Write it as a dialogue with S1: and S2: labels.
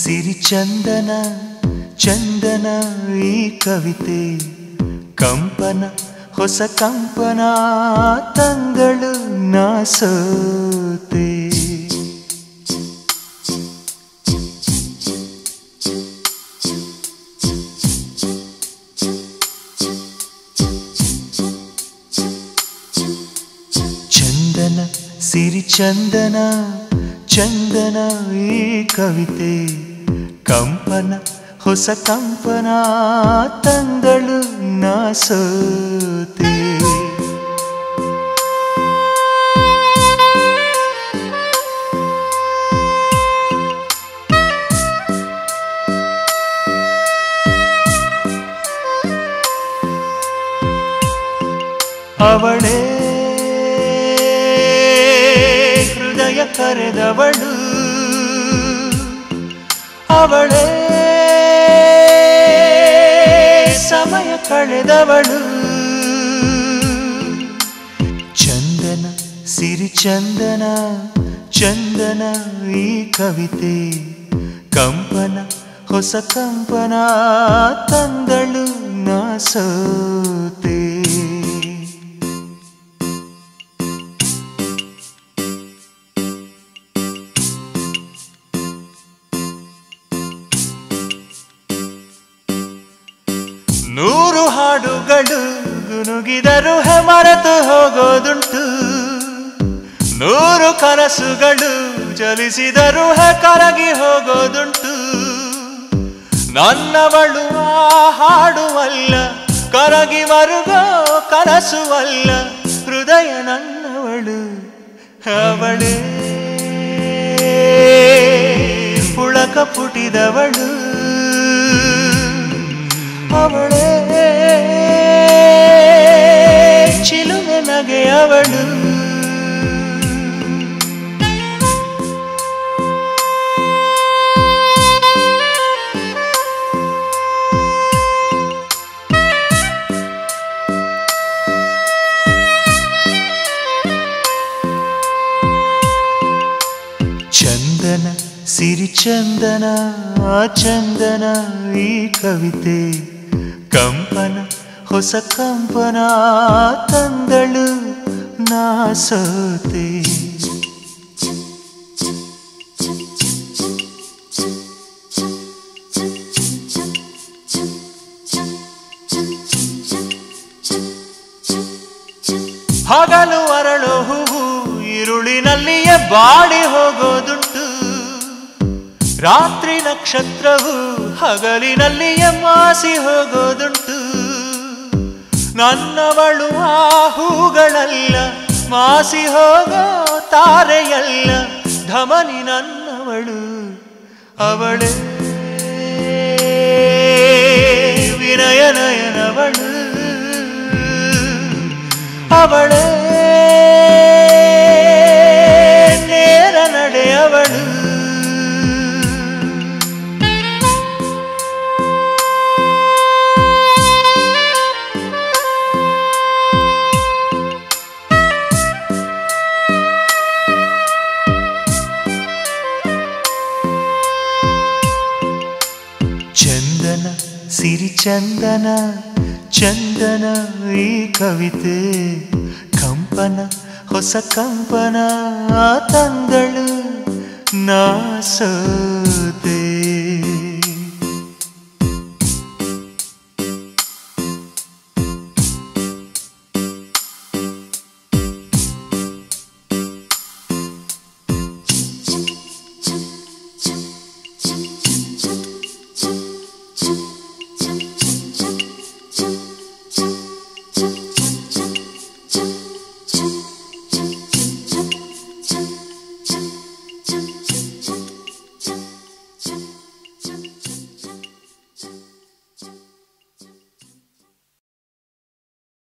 S1: ಸಿರಿ ಚಂದನ ಚಂದನ ಈ ಕವಿತೆ ಕಂಪನ ಹೊಸ ಕಂಪನ ತಂಗಳು ನಾ ಸೋತೆ ಚಂದನ ಸಿರಿ ಚಂದನ ಚಂದನ ಈ ಕವಿತೆ ಕಂಪನ ಹೊಸ ಕಂಪನ ತಂಗಳು ನಾ ಸೋತೆ ಅವಳೇ ಹೃದಯ ಕರೆದವಳು ಅವಳೇ ಸಮಯ ಕಳೆದವಳು ಚಂದನ ಸಿರಿ ಚಂದನ ಚಂದನ ಈ ಕವಿತೆ ಕಂಪನ ಹೊಸ ಕಂಪನ ತಂದಳು ನಾ ಸೋತೆ ನೂರು ಹಾಡುಗಳು ಗುನುಗಿದರು ಮರೆತು ಹೋಗೋದುಂಟು ನೂರು ಕನಸುಗಳು ಚಲಿಸಿದರು ಕರಗಿ ಹೋಗೋದುಂಟು ನನ್ನವಳು ಆ ಹಾಡುವಲ್ಲ ಕರಗಿ ಮರುಗೋ ಕನಸುವಲ್ಲ ಹೃದಯ ನನ್ನವಳು ಅವಳೇ ಪುಳಕ ಪುಟಿದವಳು ಅವಳೇ ಚಿಲುಮೆ ನಗೆಯವಳು ಚಂದನ ಸಿರಿ ಚಂದನ ಆ ಚಂದನ ಈ ಕವಿತೆ ಕಂಪನ ಹೊಸ ಕಂಪನ ತಂದಳು ನಾ ಸೋತೆ ಹಗಲು ಅರಳು ಹೂವು ಈರುಳಿನಲ್ಲಿಯೇ ಬಾಡಿ ಹೋಗೋದುಂಟು ರಾತ್ರಿ ನಕ್ಷತ್ರವು ಹಗಲಿನಲ್ಲಿಯೇ ಮಾಸಿ ಹೋಗೋದುಂಟು ನನ್ನವಳು ಆ ಹೂಗಳಲ್ಲ ಮಾಸಿ ಹೋಗೋ ತಾರೆಯಲ್ಲ ಧಮನಿ ನನ್ನವಳು ಅವಳೇ ವಿನಯನಯನವಳು ಅವಳೇ ನೇರ ನಡೆಯವಳು ಚಂದನ ಸಿರಿ ಚಂದನ ಚಂದನ ಈ ಕವಿತೆ ಕಂಪನ ಹೊಸ ಕಂಪನ ತಂದಳು ನಾ ಸೋತೆ
S2: Thank you.